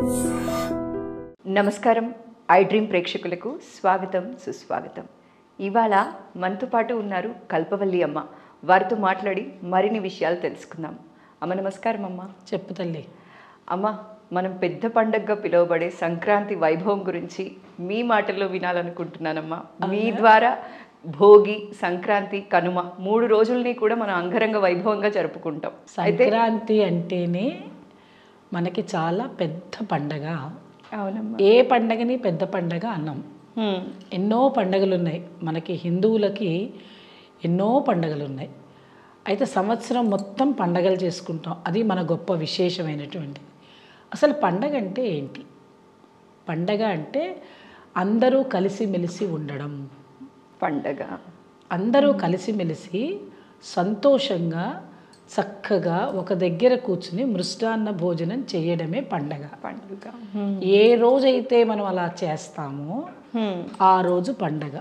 నమస్కారం I dream ప్రేక్షకులకు స్వాగతం సుస్వాగతం ఇవాళ మనతో పాటు ఉన్నారు కల్పవల్లి అమ్మ వారితో మాట్లాడి మరిన్ని విషయాలు తెలుసుకుందాం అమ్మ నమస్కారం అమ్మ చెప్పు తల్లి అమ్మ మనం పెద్ద పండగగా పిలువబడే సంక్రాంతి వైభవం గురించి మీ మాటల్లో వినాలనుకుంటున్నానమ్మా మీ ద్వారా భోగి సంక్రాంతి కనుమ మూడు రోజుల్ని కూడా మనం అంగరంగ వైభవంగా జరుపుకుంటాం అయితే సంక్రాంతి అంటేనే మనకి చాలా పెద్ద పండగ అవునమ్మా ఏ పండగని పెద్ద పండగ అన్నాం హ్మ్. ఎన్నో పండగలు ఉన్నాయి మనకి హిందువులకి ఎన్నో పండగలు ఉన్నాయి అయితే సంవత్సరం మొత్తం పండగలు చేసుకుంటాం అది మన గొప్ప విశేషమైనటువంటిది అసలు పండగ అంటే ఏంటి పండగ అంటే అందరూ కలిసిమెలిసి ఉండడం పండగ అందరూ కలిసిమెలిసి సంతోషంగా చక్కగా ఒక దగ్గర కూర్చుని మృష్టాన్న భోజనం చేయడమే పండగ పండుగ ఏ రోజైతే మనం అలా చేస్తామో హ్మ్. ఆ రోజు పండగ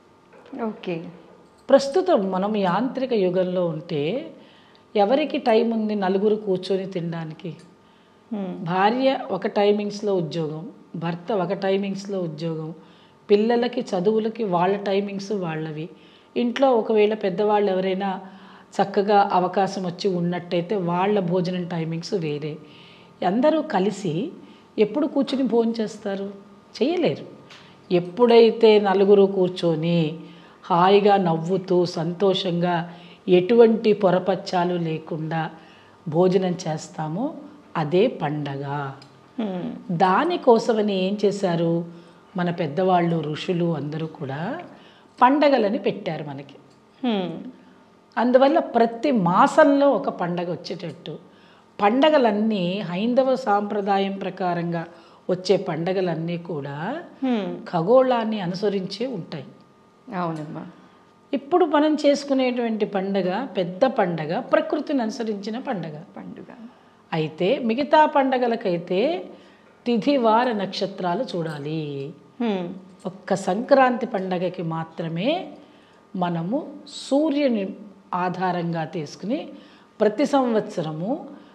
ఓకే ప్రస్తుతం మనం యాంత్రిక యుగంలో ఉంటే ఎవరికి టైం ఉంది నలుగురు కూర్చొని తినడానికి హ్మ్. భార్య ఒక టైమింగ్స్లో ఉద్యోగం భర్త ఒక టైమింగ్స్లో ఉద్యోగం పిల్లలకి చదువులకి వాళ్ళ టైమింగ్స్ వాళ్ళవి ఇంట్లో ఒకవేళ పెద్దవాళ్ళు ఎవరైనా చక్కగా అవకాశం వచ్చి ఉన్నట్టయితే వాళ్ళ భోజనం టైమింగ్స్ వేరే అందరూ కలిసి ఎప్పుడు కూర్చుని భోజనం చేస్తారు చేయలేరు ఎప్పుడైతే నలుగురు కూర్చొని హాయిగా నవ్వుతూ సంతోషంగా ఎటువంటి పొరపచ్చాలు లేకుండా భోజనం చేస్తామో అదే పండగ హ్మ్. దానికోసమని ఏం చేశారు మన పెద్దవాళ్ళు ఋషులు అందరూ కూడా పండగలని పెట్టారు మనకి హ్మ్. అందువల్ల ప్రతి మాసంలో ఒక పండగ వచ్చేటట్టు పండగలన్నీ హైందవ సాంప్రదాయం ప్రకారంగా వచ్చే పండగలన్నీ కూడా హ్మ్. ఖగోళాన్ని అనుసరించే ఉంటాయి అవునమ్మా ఇప్పుడు మనం చేసుకునేటువంటి పండగ పెద్ద పండగ ప్రకృతిని అనుసరించిన పండగ పండుగ అయితే మిగతా పండగలకైతే తిథి వార నక్షత్రాలు చూడాలి హ్మ్. ఒక్క సంక్రాంతి పండగకి మాత్రమే మనము సూర్యుని ఆధారంగా తీసుకుని ప్రతి సంవత్సరము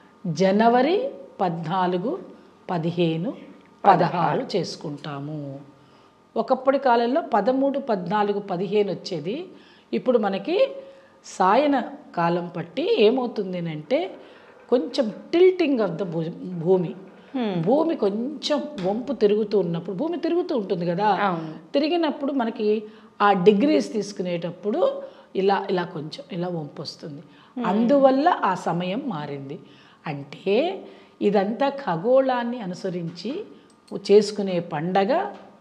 జనవరి పద్నాలుగు పదిహేను పదహారు చేసుకుంటాము ఒకప్పటి కాలంలో పదమూడు పద్నాలుగు పదిహేను వచ్చేది ఇప్పుడు మనకి సాయన కాలం పట్టి ఏమవుతుంది అంటే కొంచెం టిల్టింగ్ ఆఫ్ ద భూమి భూమి కొంచెం వంపు తిరుగుతూ ఉన్నప్పుడు భూమి తిరుగుతూ ఉంటుంది కదా అవును తిరిగినప్పుడు మనకి ఆ డిగ్రీస్ తీసుకునేటప్పుడు ఇలా ఇలా కొంచెం ఇలా వంపు వస్తుంది అందువల్ల ఆ సమయం మారింది అంటే ఇదంతా ఖగోళాన్ని అనుసరించి చేసుకునే పండగ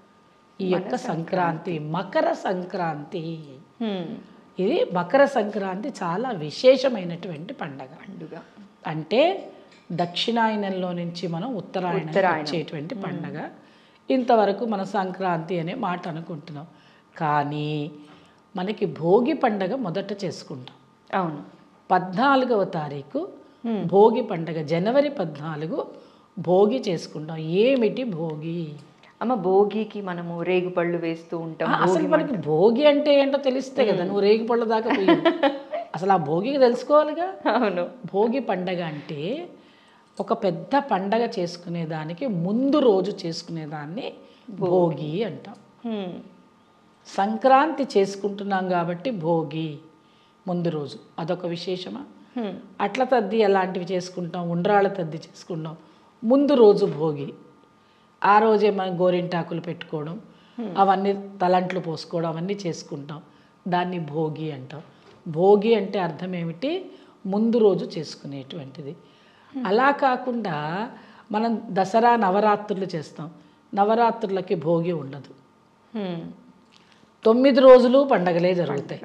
ఈ యొక్క సంక్రాంతి మకర సంక్రాంతి హ్మ్. ఇది మకర సంక్రాంతి చాలా విశేషమైనటువంటి పండగ పండుగ అంటే దక్షిణాయనంలో నుంచి మనం ఉత్తరాయణం ఉత్తరాయణం. వచ్చేటువంటి పండగ ఇంతవరకు మన సంక్రాంతి అనే మాట అనుకుంటున్నాం కానీ మనకి భోగి పండగ మొదట చేసుకుంటాం అవును పద్నాలుగవ తారీఖు భోగి పండగ జనవరి పద్నాలుగు భోగి చేసుకుంటాం ఏమిటి భోగి అమ్మ భోగికి మనము రేగుపళ్ళు వేస్తూ ఉంటాం ఆ, అసలు మనకి భోగి అంటే ఏంటో తెలిస్తే కదా నువ్వు రేగి పళ్ళ దాకా పోయి అసలు ఆ భోగికి తెలుసుకోవాలిగా అవును భోగి పండగ అంటే ఒక పెద్ద పండగ చేసుకునే దానికి ముందు రోజు చేసుకునేదాన్ని భోగి అంటాం హ్మ్. సంక్రాంతి చేసుకుంటున్నాం కాబట్టి భోగి ముందు రోజు అదొక విశేషమా హ్మ్. అట్ల తద్ది అలాంటివి చేసుకుంటాం ఉండ్రాళ్ళ తద్ది చేసుకుంటాం ముందు రోజు భోగి ఆ రోజే మనం గోరింటాకులు పెట్టుకోవడం అవన్నీ తలంట్లు పోసుకోవడం అవన్నీ చేసుకుంటాం దాన్ని భోగి అంటాం భోగి అంటే అర్థం ఏమిటి ముందు రోజు చేసుకునేటువంటిది అలా కాకుండా మనం దసరా నవరాత్రులు చేస్తాం నవరాత్రులకి భోగి ఉండదు హ్మ్. తొమ్మిది రోజులు పండగలే జరుగుతాయి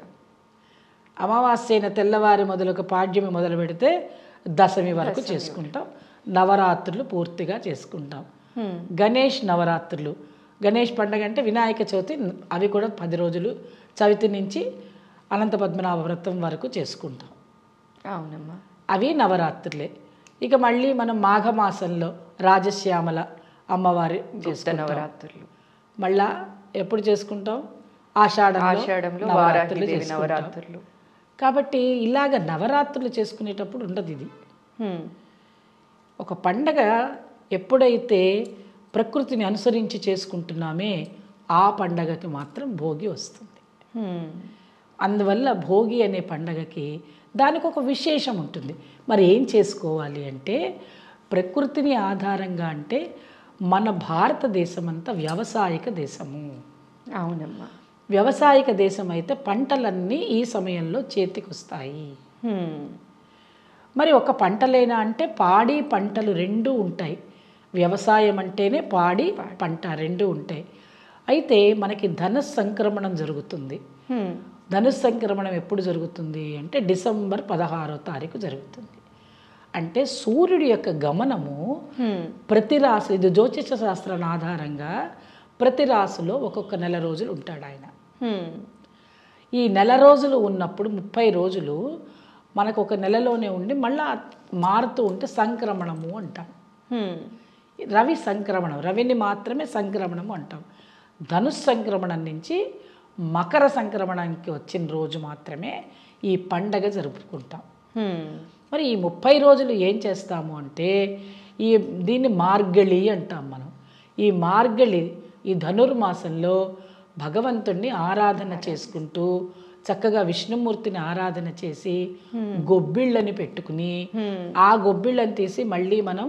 అమావాస్య అయిన తెల్లవారి మొదలుకు పాడ్యమి మొదలు పెడితే దశమి వరకు చేసుకుంటాం నవరాత్రులు పూర్తిగా చేసుకుంటాం హ్మ్. గణేష్ నవరాత్రులు గణేష్ పండగ అంటే వినాయక చవితి అవి కూడా పది రోజులు చవితి నుంచి అనంత పద్మనాభ వ్రతం వరకు చేసుకుంటాం అవునమ్మా అవి నవరాత్రులే ఇక మళ్ళీ మనం మాఘమాసంలో రాజశ్యామల అమ్మవారి గుప్త చేసుకుంటాం నవరాత్రులు మళ్ళా ఎప్పుడు చేసుకుంటాం ఆషాఢంలో ఆషాఢంలో నవరాత్రులు వారాహిదేవి చేసుకుంటాం. నవరాత్రులు కాబట్టి ఇలాగ నవరాత్రులు చేసుకునేటప్పుడు ఉండదు ఇది హ్మ్. ఒక పండగ ఎప్పుడైతే ప్రకృతిని అనుసరించి చేసుకుంటున్నామే ఆ పండగకి మాత్రం భోగి వస్తుంది హ్మ్. అందువల్ల భోగి అనే పండగకి దానికి ఒక విశేషం ఉంటుంది మరి ఏం చేసుకోవాలి అంటే ప్రకృతిని ఆధారంగా అంటే మన భారతదేశం అంతా వ్యవసాయక దేశము అవునమ్మా వ్యవసాయక దేశం అయితే పంటలన్నీ ఈ సమయంలో చేతికొస్తాయి హ్మ్. మరి ఒక పంటలేనా అంటే పాడి పంటలు రెండు ఉంటాయి వ్యవసాయం అంటేనే పాడి పంట రెండు ఉంటాయి అయితే మనకి ధన సంక్రమణం జరుగుతుంది హ్మ్. ధనుసు సంక్రమణం ఎప్పుడు జరుగుతుంది అంటే డిసెంబర్ పదహారో తారీఖు జరుగుతుంది అంటే సూర్యుడి యొక్క గమనము హ్మ్. ప్రతి రాశి ఇది జ్యోతిష శాస్త్రాన్ని ఆధారంగా ప్రతి రాశిలో ఒక్కొక్క నెల రోజులు ఉంటాడు ఆయన హ్మ్. ఈ నెల రోజులు ఉన్నప్పుడు ముప్పై రోజులు మనకు ఒక నెలలోనే ఉండి మళ్ళా మారుతూ ఉంటే సంక్రమణము అంటాం హ్మ్. రవి సంక్రమణం రవిని మాత్రమే సంక్రమణము అంటాం ధనుస్ సంక్రమణం నుంచి మకర సంక్రమణానికి వచ్చిన రోజు మాత్రమే ఈ పండగ జరుపుకుంటాం హ్మ్. మరి ఈ ముప్పై రోజులు ఏం చేస్తాము అంటే ఈ దీన్ని మార్గళి అంటాం మనం ఈ మార్గళి ఈ ధనుర్మాసంలో భగవంతుణ్ణి ఆరాధన చేసుకుంటూ చక్కగా విష్ణుమూర్తిని ఆరాధన చేసి గొబ్బిళ్ళని పెట్టుకుని ఆ గొబ్బిళ్ళని తీసి మళ్ళీ మనం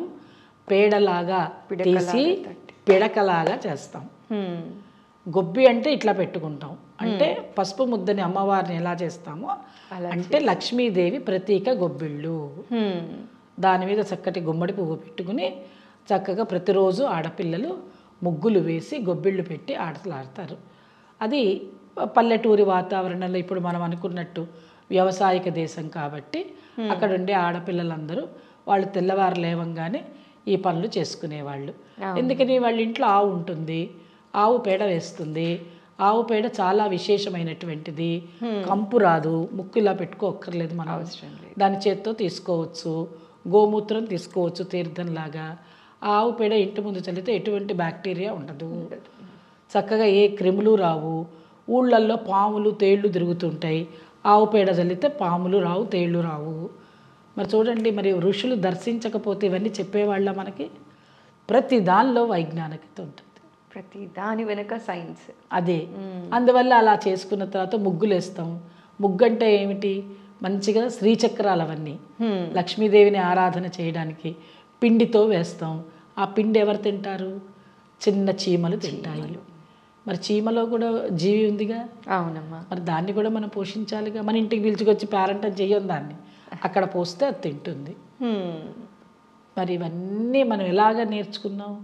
పేడలాగా తీసి పిడకలాగా చేస్తాం హ్మ్. గొబ్బి అంటే ఇట్లా పెట్టుకుంటాం అంటే పసుపు ముద్దని అమ్మవారిని ఎలా చేస్తామో అంటే లక్ష్మీదేవి ప్రతీక గొబ్బిళ్ళు హ్మ్. దాని మీద చక్కటి గుమ్మడి పువ్వు పెట్టుకుని చక్కగా ప్రతిరోజు ఆడపిల్లలు ముగ్గులు వేసి గొబ్బిళ్ళు పెట్టి ఆటలాడతారు అది పల్లెటూరి వాతావరణంలో ఇప్పుడు మనం అనుకున్నట్టు వ్యవసాయక దేశం కాబట్టి అక్కడ ఉండే ఆడపిల్లలందరూ వాళ్ళు తెల్లవారు లేవంగానే ఈ పనులు చేసుకునేవాళ్ళు ఎందుకని వాళ్ళ ఇంట్లో ఆవు ఉంటుంది ఆవు పేడ వేస్తుంది ఆవు పేడ చాలా విశేషమైనటువంటిది కంపు రాదు ముక్కు ఇలా పెట్టుకోక్కర్లేదు మనం అవసరం లేదు. దాని చేత్తో తీసుకోవచ్చు గోమూత్రం తీసుకోవచ్చు తీర్థంలాగా ఆ ఆవు పేడ ఇంటి ముందు చల్లితే ఎటువంటి బ్యాక్టీరియా ఉండదు చక్కగా ఏ క్రిములు రావు ఊళ్ళల్లో పాములు తేళ్ళు తిరుగుతుంటాయి ఆవు పేడ చల్లితే పాములు రావు తేళ్ళు రావు మరి చూడండి మరి ఋషులు దర్శించకపోతే ఇవన్నీ చెప్పేవాళ్ళ మనకి ప్రతి దానిలో వైజ్ఞానికత ఉంటుంది ప్రతి దాని వెనుక సైన్స్ అదే అందువల్ల అలా చేసుకున్న తర్వాత ముగ్గులు వేస్తాం ముగ్గు అంటే ఏమిటి మంచిగా శ్రీచక్రాలు అవన్నీ హ్మ్. లక్ష్మీదేవిని ఆరాధన చేయడానికి పిండితో వేస్తాం ఆ పిండి ఎవరు తింటారు చిన్న చీమలు తింటాయి మరి చీమలో కూడా జీవి ఉందిగా అవునమ్మా మరి దాన్ని కూడా మనం పోషించాలిగా మన ఇంటికి పిలుచుకొచ్చి పేరెంట్ చెయ్యం దాన్ని అక్కడ పోస్తే అది తింటుంది హ్మ్. మరి ఇవన్నీ మనం ఎలాగ నేర్చుకున్నాం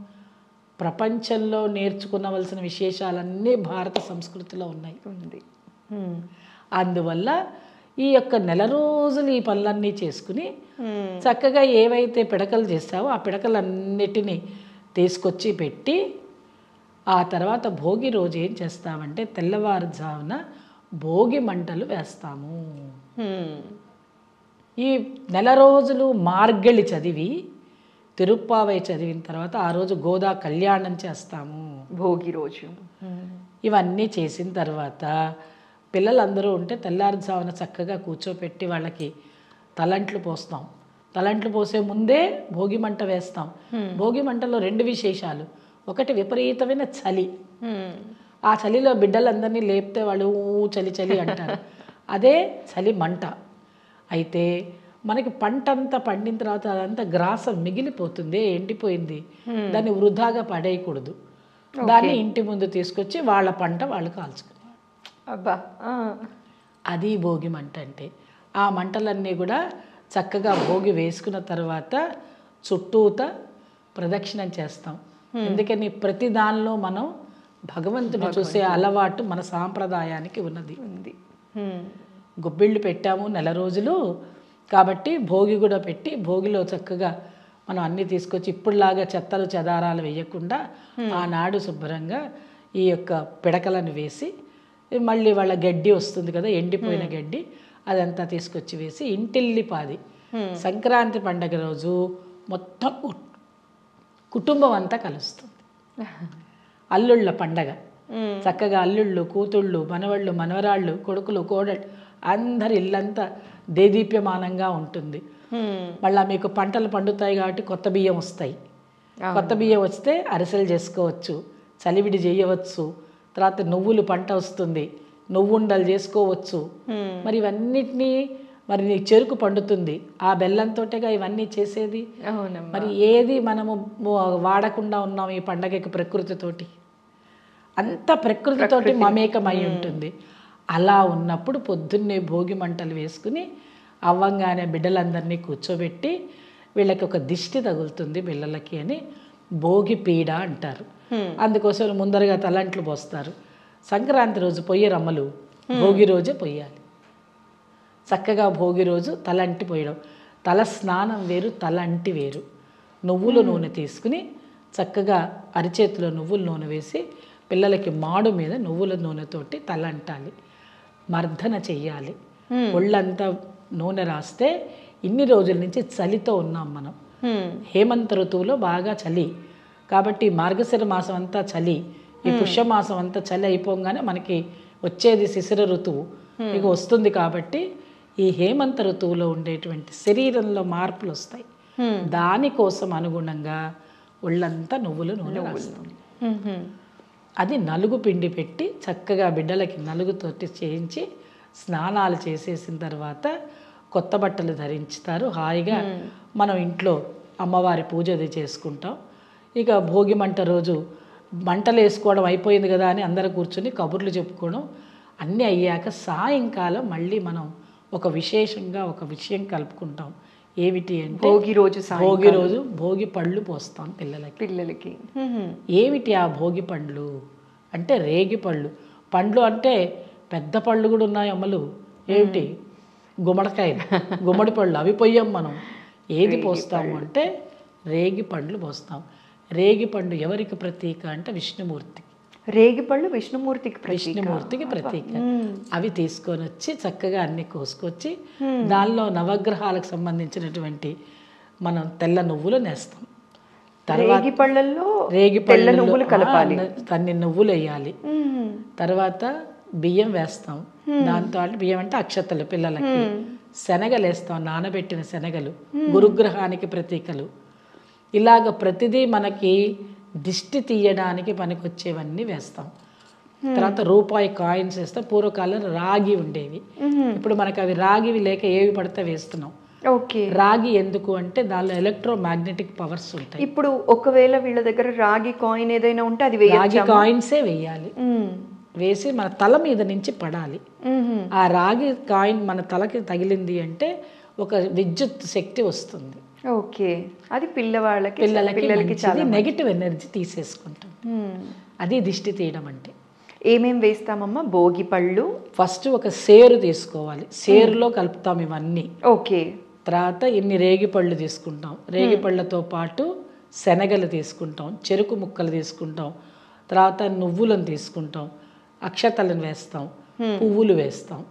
ప్రపంచంలో నేర్చుకునవలసిన విశేషాలన్నీ భారత సంస్కృతిలో ఉన్నాయి ఉంది హ్మ్. అందువల్ల ఈ యొక్క నెల రోజులు ఈ పనులన్నీ చేసుకుని హ్మ్. చక్కగా ఏవైతే పిడకలు చేస్తావో ఆ పిడకలన్నిటినీ తీసుకొచ్చి పెట్టి ఆ తర్వాత భోగి రోజు ఏం చేస్తామంటే తెల్లవారుజామున భోగి మంటలు వేస్తాము హ్మ్. ఈ నెల రోజులు మార్గళి చదివి తిరుప్పావై చదివిన తర్వాత ఆ రోజు గోదా కళ్యాణం చేస్తాము భోగి రోజు హ్మ్. ఇవన్నీ చేసిన తర్వాత పిల్లలందరూ ఉంటే తెల్లారుజామున చక్కగా కూర్చోపెట్టి వాళ్ళకి తలంట్లు పోస్తాం తలంట్లు పోసే ముందే భోగి మంట వేస్తాం భోగి మంటలో రెండు విశేషాలు ఒకటి విపరీతమైన చలి హ్మ్. ఆ చలిలో బిడ్డలందరినీ లేపితే వాళ్ళు ఊ చలి చలి అంటారు అదే చలి మంట అయితే మనకి పంట అంతా పండిన తర్వాత అదంతా గ్రాసం మిగిలిపోతుంది ఎండిపోయింది దాన్ని వృధాగా పడేయకూడదు దాన్ని ఇంటి ముందు తీసుకొచ్చి వాళ్ళ పంట వాళ్ళు కాల్చుకునేవారు అబ్బా ఆ. అది భోగి మంట అంటే ఆ మంటలన్నీ కూడా చక్కగా భోగి వేసుకున్న తర్వాత చుట్టూత ప్రదక్షిణం చేస్తాం ఎందుకని ప్రతి దానిలో మనం భగవంతుని చూసే అలవాటు మన సాంప్రదాయానికి ఉన్నది ఉంది హ్మ్. గొబ్బిళ్ళు పెట్టాము నెల రోజులు కాబట్టి భోగి కూడా పెట్టి భోగిలో చక్కగా మనం అన్నీ తీసుకొచ్చి ఇప్పుడులాగా చెత్తలు చెదారాలు వేయకుండా ఆనాడు శుభ్రంగా ఈ యొక్క పిడకలను వేసి మళ్ళీ వాళ్ళ గడ్డి వస్తుంది కదా ఎండిపోయిన గడ్డి అదంతా తీసుకొచ్చి వేసి ఇంటిల్లిపాది సంక్రాంతి పండగ రోజు మొత్తం కు- కుటుంబం అంతా కలుస్తుంది అల్లుళ్ళ పండగ హ్మ్. చక్కగా అల్లుళ్ళు కూతుళ్ళు మనవళ్ళు మనవరాళ్ళు కొడుకులు కోడళ్ళు అందరి ఇల్లంతా దేదీప్యమానంగా ఉంటుంది హ్మ్. మళ్ళీ మీకు పంటలు పండుతాయి కాబట్టి కొత్త బియ్యం వస్తాయి కొత్త బియ్యం వస్తే అరిసెలు చేసుకోవచ్చు చలివిడి చేయవచ్చు తర్వాత నువ్వులు పంట వస్తుంది నువ్వుండలు చేసుకోవచ్చు మరి ఇవన్నిటినీ మరి నీకు చెరుకు పండుతుంది ఆ బెల్లంతోటేగా ఇవన్నీ చేసేది అవునమ్మా మరి ఏది మనము ము- వాడకుండా ఉన్నాం ఈ పండగకి ప్రకృతితోటి అంత ప్రకృతితోటి మమేకమై ఉంటుంది అలా ఉన్నప్పుడు పొద్దున్నే భోగి మంటలు వేసుకుని అవ్వంగానే బిడ్డలందరినీ కూర్చోబెట్టి వీళ్ళకి ఒక దిష్టి తగులుతుంది పిల్లలకి అని భోగి పీడ అంటారు అందుకోసం ముందరగా తలంట్లు పోస్తారు సంక్రాంతి రోజు పొయ్యరమ్మలు భోగి రోజే పొయ్యాలి చక్కగా భోగి రోజు తల అంటి పోయడం తల స్నానం వేరు తల అంటి వేరు నువ్వుల నూనె తీసుకుని చక్కగా అరిచేతిలో నువ్వుల నూనె వేసి పిల్లలకి మాడు మీద నువ్వుల నూనెతోటి తల అంటాలి మర్దన చెయ్యాలి ఒళ్ళంతా నూనె రాస్తే ఇన్ని రోజుల నుంచి చలితో ఉన్నాం మనం హేమంత ఋతువులో బాగా చలి కాబట్టి మార్గశిర మాసం అంతా చలి ఈ పుష్యమాసం అంతా చలి అయిపోగానే మనకి వచ్చేది శిశిర ఋతువు ఇక వస్తుంది కాబట్టి ఈ హేమంత ఋతువులో ఉండేటువంటి శరీరంలో మార్పులు వస్తాయి దానికోసం అనుగుణంగా ఒళ్ళంతా నువ్వుల నూనె రాస్తాం అది నలుగు పిండి పెట్టి చక్కగా బిడ్డలకి నలుగుతోటి చేయించి స్నానాలు చేసేసిన తర్వాత కొత్త బట్టలు ధరించుతారు హాయిగా మనం ఇంట్లో అమ్మవారి పూజ అది చేసుకుంటాం ఇక భోగి మంట రోజు మంటలు వేసుకోవడం అయిపోయింది కదా అని అందరూ కూర్చొని కబుర్లు చెప్పుకోవడం అన్నీ అయ్యాక సాయంకాలం మళ్ళీ మనం ఒక విశేషంగా ఒక విషయం కలుపుకుంటాం ఏమిటి అంటే భోగి రోజు సాయం భోగి రోజు భోగి పళ్ళు పోస్తాం పిల్లలకి పిల్లలకి ఏమిటి ఆ భోగి పండ్లు అంటే రేగి పళ్ళు పండ్లు అంటే పెద్ద పళ్ళు కూడా ఉన్నాయి అమ్మలు ఏమిటి గుమ్మడికాయ గుమ్మడి పళ్ళు అవి పొయ్యం మనం ఏది పోస్తాము అంటే రేగి పండ్లు పోస్తాం రేగి పండు ఎవరికి ప్రతీక అంటే విష్ణుమూర్తి రేగిపళ్ళు విష్ణుమూర్తికి ప్రతీక విష్ణుమూర్తికి ప్రతీక అవి తీసుకొని వచ్చి చక్కగా అన్ని కోసుకొచ్చి దానిలో నవగ్రహాలకు సంబంధించినటువంటి మనం తెల్ల నువ్వులు నేస్తాం రేగి పళ్ళల్లో రేగి తెల్ల పళ్ళల్లో, నువ్వులు కలపాలి ఆ, తన్ని నువ్వులు వేయాలి మ్మ్. తర్వాత బియ్యం వేస్తాం దాంతో అంటే బియ్యం అంటే అక్షతలు పిల్లలకి శనగలు వేస్తాం నానబెట్టిన శనగలు గురుగ్రహానికి ప్రతీకలు ఇలాగ ప్రతిదీ మనకి దిష్టి తీయడానికి పనికొచ్చేవన్నీ వేస్తాం తర్వాత రూపాయి కాయిన్స్ వేస్తాం పూర్వకాలం రాగి ఉండేవి ఇప్పుడు మనకు అవి రాగివి లేక ఏవి పడితే వేస్తున్నాం ఓకే రాగి ఎందుకు అంటే దానిలో ఎలక్ట్రో మ్యాగ్నెటిక్ పవర్స్ ఉంటాయి ఇప్పుడు ఒకవేళ వీళ్ళ దగ్గర రాగి కాయిన్ ఏదైనా ఉంటే అది రాగి వేయచ్చా కాయిన్సే వేయాలి మ్మ్. వేసి మన తల మీద నుంచి పడాలి మ్మ్. ఆ రాగి కాయిన్ మన తలకి తగిలింది అంటే ఒక విద్యుత్ శక్తి వస్తుంది ఓకే అది పిల్లవాళ్ళకి పిల్లలకి పిల్లలకి మంచిది నెగిటివ్ ఎనర్జీ తీసేసుకుంటాం మ్మ్. అది దిష్టి తీయడం అంటే ఏమేం వేస్తామమ్మా భోగి పళ్ళు ఫస్ట్ ఒక సేరు తీసుకోవాలి సేరులో కలుపుతాం ఇవన్నీ ఓకే తర్వాత ఇన్ని రేగిపళ్ళు తీసుకుంటాం రేగిపళ్ళతో పాటు శనగలు తీసుకుంటాం చెరుకు ముక్కలు తీసుకుంటాం తర్వాత నువ్వులను తీసుకుంటాం అక్షతలను వేస్తాం పువ్వులు వేస్తాం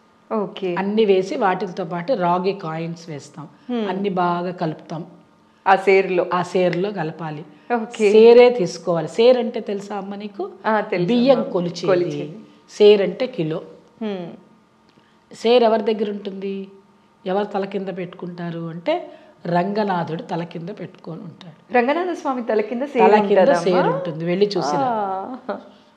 ఓకే అన్ని వేసి వాటితో పాటు రాగి కాయిన్స్ వేస్తాం అన్ని బాగా కలుపుతాం ఆ సేరులో ఆ సేరులో కలపాలి ఓకే సేరే తీసుకోవాలి సేర్ అంటే తెలుసా అమ్మ నీకు ఆ, తెలుసు బియ్యం కొలిచేది సేర్ అంటే కిలో మ్మ్. సేర్ ఎవరి దగ్గర ఉంటుంది ఎవరు తల కింద పెట్టుకుంటారు అంటే రంగనాథుడు తల కింద పెట్టుకొని ఉంటాడు రంగనాథ స్వామి తల కింద తల సేరు కింద ఉంటుందమ్మా? సేర్ ఉంటుంది వెళ్ళి చూసి ఆ.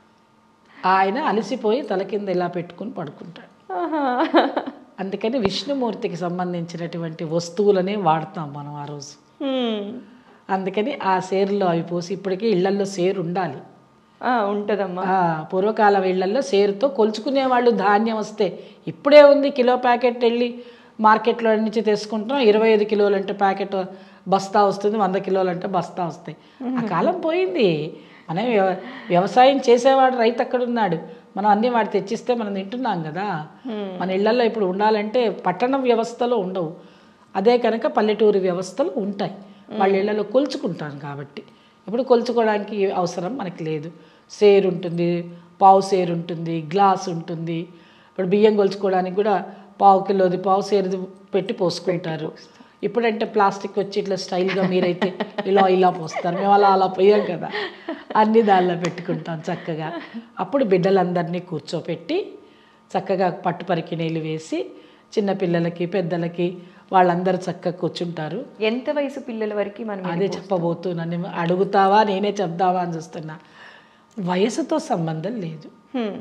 ఆయన అలసిపోయి తల కింద ఇలా పెట్టుకుని పడుకుంటాడు ఆహా. అందుకని విష్ణుమూర్తికి సంబంధించినటువంటి వస్తువులనే వాడతాం మనం ఆ రోజు మ్మ్. అందుకని ఆ సేరులో అవి పోసి ఇప్పటికీ ఇళ్లల్లో సేరు ఉండాలి ఆ, ఉంటదమ్మా ఆ, పూర్వకాలం ఇళ్లల్లో సేరుతో కొలుచుకునే వాళ్ళు ధాన్యం వస్తే ఇప్పుడే ఉంది కిలో ప్యాకెట్ వెళ్ళి మార్కెట్లో నుంచి తెచ్చుకుంటాం ఇరవై ఐదు కిలోలు అంటే ప్యాకెట్ బస్తా వస్తుంది వంద కిలోలు అంటే బస్తా వస్తాయి ఆ కాలం పోయింది మనం వ్యవ- వ్యవసాయం చేసేవాడు రైతు అక్కడ ఉన్నాడు మనం అన్ని వాడు తెచ్చిస్తే మనం తింటున్నాం కదా మన ఇళ్లలో ఇప్పుడు ఉండాలంటే పట్టణ వ్యవస్థలో ఉండవు అదే కనుక పల్లెటూరు వ్యవస్థలు ఉంటాయి వాళ్ళ ఇళ్లలో కొలుచుకుంటాం కాబట్టి ఇప్పుడు కొలుచుకోవడానికి అవసరం మనకి లేదు సేరు ఉంటుంది పావు సేరు ఉంటుంది గ్లాస్ ఉంటుంది ఇప్పుడు బియ్యం కొలుచుకోవడానికి కూడా పావు కిలోది పావు సేరుది పెట్టి పోసుకుంటారు ఇప్పుడంటే ప్లాస్టిక్ వచ్చి ఇట్లా స్టైల్గా మీరైతే ఇలా ఇలా పోస్తారు మేము అలా అలా పోయాం కదా అన్ని దానిలో పెట్టుకుంటాం చక్కగా అప్పుడు బిడ్డలందరినీ కూర్చోపెట్టి చక్కగా పట్టు పరికిణీలు వేసి చిన్నపిల్లలకి పెద్దలకి వాళ్ళందరూ చక్కగా కూర్చుంటారు ఎంత వయసు పిల్లల వరకు మనం అదే చెప్పబోతూ నన్ను అడుగుతావా నేనే చెప్దావా అని చూస్తున్నా వయసుతో సంబంధం లేదు హ్మ్.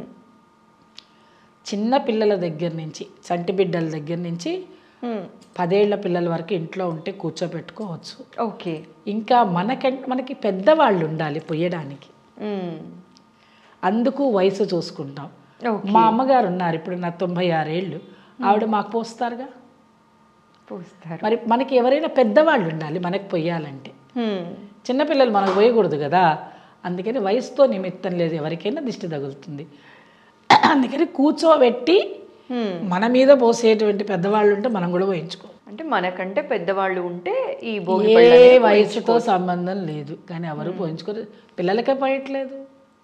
చిన్న పిల్లల దగ్గర నుంచి చంటి బిడ్డల దగ్గర నుంచి హ్మ్. పదేళ్ల పిల్లల వరకు ఇంట్లో ఉంటే కూర్చోబెట్టుకోవచ్చు ఓకే ఇంకా మనకంటే మనకి పెద్దవాళ్ళు ఉండాలి పొయ్యడానికి హ్మ్. అందుకు వయసు చూసుకుంటాం ఓకే మా అమ్మగారు ఉన్నారు ఇప్పుడు నా తొంభై ఆరేళ్ళు ఆవిడ మాకు పోస్తారుగా పోస్తారు మరి మనకి ఎవరైనా పెద్దవాళ్ళు ఉండాలి మనకి పొయ్యాలంటే హ్మ్. చిన్నపిల్లలు మనకు పోయకూడదు కదా అందుకని వయసుతో నిమిత్తం లేదు ఎవరికైనా దిష్టి తగులుతుంది అందుకని కూర్చోబెట్టి హ్మ్. మన మీద పోసేటువంటి పెద్దవాళ్ళు ఉంటే మనం కూడా పోయించుకో అంటే మనకంటే పెద్దవాళ్ళు ఉంటే ఈ భోగి ఏ పళ్ళు అనేవి వయసుతో సంబంధం లేదు కానీ ఎవరు పోయించుకోరు పిల్లలకే పోయట్లేదు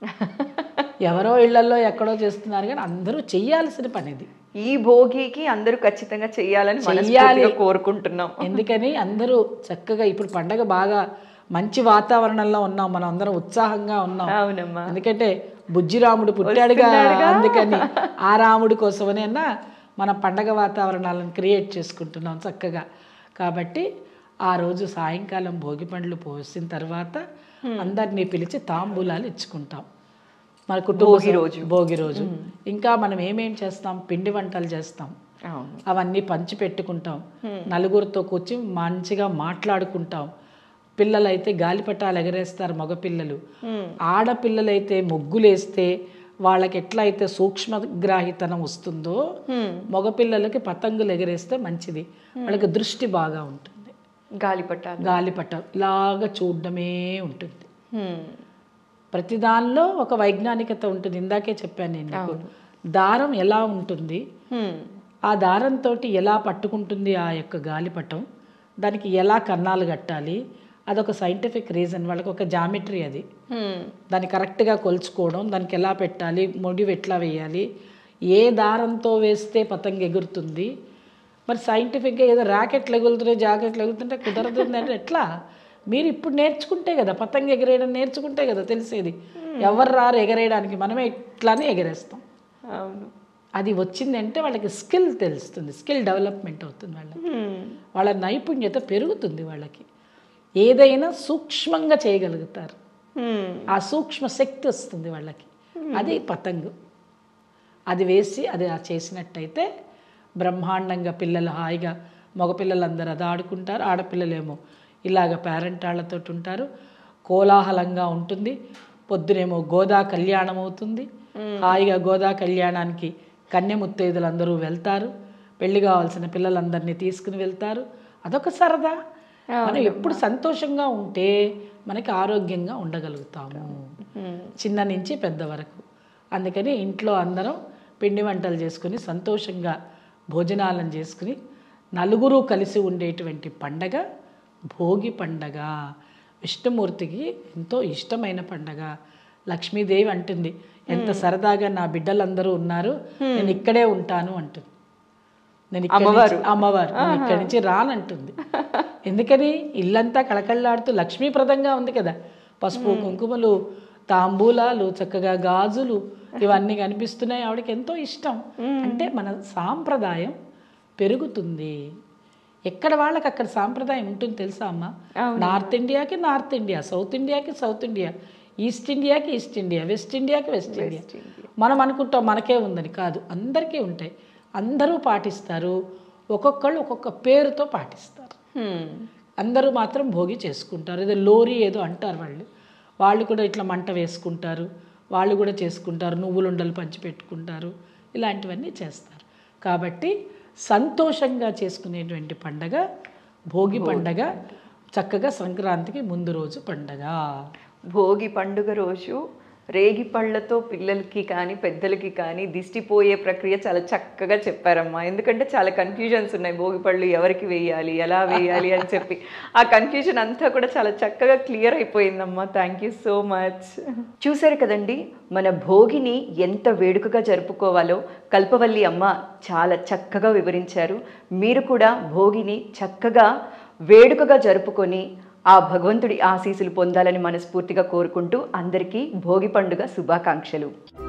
ఎవరో ఇళ్లలో ఎక్కడో చేస్తున్నారు కానీ అందరూ చెయ్యాల్సిన పని ఇది ఈ భోగికి అందరూ ఖచ్చితంగా చెయ్యాలని చెయ్యాలి. మనస్ఫూర్తిగా కోరుకుంటున్నాం ఎందుకని అందరూ చక్కగా ఇప్పుడు పండగ బాగా మంచి వాతావరణంలో ఉన్నాం మనం అందరం ఉత్సాహంగా ఉన్నాం అవునమ్మా ఎందుకంటే బుజ్జిరాముడు పుట్టాడుగా అందుకని ఆ రాముడి కోసమని అన్న మన పండగ వాతావరణాలను క్రియేట్ చేసుకుంటున్నాం చక్కగా కాబట్టి ఆ రోజు సాయంకాలం భోగి పండ్లు పోసిన తర్వాత అందరినీ పిలిచి తాంబూలాలు ఇచ్చుకుంటాం మన కుటుంబ భోగి రోజు. భోగి రోజు ఇంకా మనం ఏమేం చేస్తాం పిండి వంటలు చేస్తాం అవును అవన్నీ పంచి పెట్టుకుంటాం నలుగురితో కూర్చి మంచిగా మాట్లాడుకుంటాం పిల్లలైతే గాలిపటాలు ఎగరేస్తారు మగపిల్లలు ఆడపిల్లలైతే ముగ్గులేస్తే వాళ్ళకి ఎట్లా అయితే సూక్ష్మగ్రాహితనం వస్తుందో మగపిల్లలకి పతంగులు ఎగరేస్తే మంచిది వాళ్ళకి దృష్టి బాగా ఉంటుంది గాలిపటాలు గాలిపటం ఇలాగ చూడడమే ఉంటుంది హ్మ్. ప్రతి దానిలో ఒక వైజ్ఞానికత ఉంటుంది ఇందాకే చెప్పాను నేను నీకు. దారం ఎలా ఉంటుంది హ్మ్. ఆ దారంతో ఎలా పట్టుకుంటుంది ఆ యొక్క గాలిపటం దానికి ఎలా కన్నాలు కట్టాలి అదొక సైంటిఫిక్ రీజన్ వాళ్ళకి ఒక జామెట్రీ అది హ్మ్. దాన్ని కరెక్ట్గా కొలుచుకోవడం దానికి ఎలా పెట్టాలి మొడివి ఎట్లా వేయాలి ఏ దారంతో వేస్తే పతంగ ఎగురుతుంది మరి సైంటిఫిక్గా ఏదో ర్యాకెట్లు ఎగురుతున్నాయి జాకెట్లు ఎగురుతుంటే కుదరతుంది అంటే ఎట్లా మీరు ఇప్పుడు నేర్చుకుంటే కదా పతంగ ఎగరేయడం నేర్చుకుంటే కదా తెలిసేది ఎవరు రారు ఎగరేయడానికి మనమే ఇట్లానే ఎగరేస్తాం అవును అది వచ్చిందంటే వాళ్ళకి స్కిల్ తెలుస్తుంది స్కిల్ డెవలప్మెంట్ అవుతుంది వాళ్ళకి హ్మ్. వాళ్ళ నైపుణ్యత పెరుగుతుంది వాళ్ళకి ఏదైనా సూక్ష్మంగా చేయగలుగుతారు హ్మ్. ఆ సూక్ష్మ శక్తి వస్తుంది వాళ్ళకి అది పతంగు అది వేసి అది ఆ చేసినట్టయితే బ్రహ్మాండంగా పిల్లలు హాయిగా మగపిల్లలందరూ అది ఆడుకుంటారు ఆడపిల్లలేమో ఇలాగ పేరెంట్ వాళ్ళతో ఉంటారు కోలాహలంగా ఉంటుంది పొద్దునేమో గోదా కళ్యాణం అవుతుంది హాయిగా గోదా కళ్యాణానికి కన్య ముత్తైదులందరూ వెళ్తారు పెళ్లి కావాల్సిన పిల్లలందరినీ తీసుకుని వెళ్తారు అదొక సరదా మనం ఎప్పుడు సంతోషంగా ఉంటే మనకి ఆరోగ్యంగా ఉండగలుగుతాము హ్మ్. చిన్న నుంచి పెద్ద వరకు అందుకని ఇంట్లో అందరం పిండి వంటలు చేసుకుని సంతోషంగా భోజనాలను చేసుకుని నలుగురు కలిసి ఉండేటువంటి పండగ భోగి పండగ విష్ణుమూర్తికి ఎంతో ఇష్టమైన పండగ లక్ష్మీదేవి అంటుంది ఎంత సరదాగా నా బిడ్డలందరూ ఉన్నారు నేను ఇక్కడే ఉంటాను అంటుంది నేను ఇక్కడి నుంచి- అమ్మవారు నేను ఇక్కడి నుంచి రానంటుంది ఎందుకని ఇల్లంతా కళకళలాడుతూ లక్ష్మీప్రదంగా ఉంది కదా పసుపు కుంకుమలు తాంబూలాలు చక్కగా గాజులు ఇవన్నీ కనిపిస్తున్నాయి ఆవిడకి ఎంతో ఇష్టం అంటే మన సాంప్రదాయం పెరుగుతుంది ఎక్కడ వాళ్ళకి అక్కడ సాంప్రదాయం ఉంటుంది తెలుసా అమ్మ నార్త్ ఇండియాకి నార్త్ ఇండియా సౌత్ ఇండియాకి సౌత్ ఇండియా ఈస్ట్ ఇండియాకి ఈస్ట్ ఇండియా వెస్ట్ ఇండియాకి వెస్ట్ ఇండియా మనం అనుకుంటాం మనకే ఉందని కాదు అందరికీ ఉంటాయి అందరూ పాటిస్తారు ఒక్కొక్కళ్ళు ఒక్కొక్క పేరుతో పాటిస్తారు హ్మ్. అందరూ మాత్రం భోగి చేసుకుంటారు ఏదో లోరీ ఏదో అంటారు వాళ్ళు వాళ్ళు కూడా ఇట్లా మంట వేసుకుంటారు వాళ్ళు కూడా చేసుకుంటారు నువ్వులుండలు పంచి పెట్టుకుంటారు ఇలాంటివన్నీ చేస్తారు కాబట్టి సంతోషంగా చేసుకునేటువంటి పండగ భోగి పండగ చక్కగా సంక్రాంతికి ముందు రోజు పండగ భోగి పండుగ రోజు రేగి పళ్ళతో పిల్లలకి కానీ పెద్దలకి కానీ దిష్టి పోయే ప్రక్రియ చాలా చక్కగా చెప్పారమ్మా ఎందుకంటే చాలా కన్ఫ్యూజన్స్ ఉన్నాయి భోగి పళ్ళు ఎవరికి వేయాలి ఎలా వేయాలి అని చెప్పి ఆ కన్ఫ్యూజన్ అంతా కూడా చాలా చక్కగా క్లియర్ అయిపోయిందమ్మా థ్యాంక్ యూ సో మచ్ చూశారు కదండి మన భోగిని ఎంత వేడుకగా జరుపుకోవాలో కల్పవల్లి అమ్మ చాలా చక్కగా వివరించారు మీరు కూడా భోగిని చక్కగా వేడుకగా జరుపుకొని ఆ భగవంతుడి ఆశీస్సులు పొందాలని మనస్ఫూర్తిగా కోరుకుంటూ అందరికీ భోగి పండుగ శుభాకాంక్షలు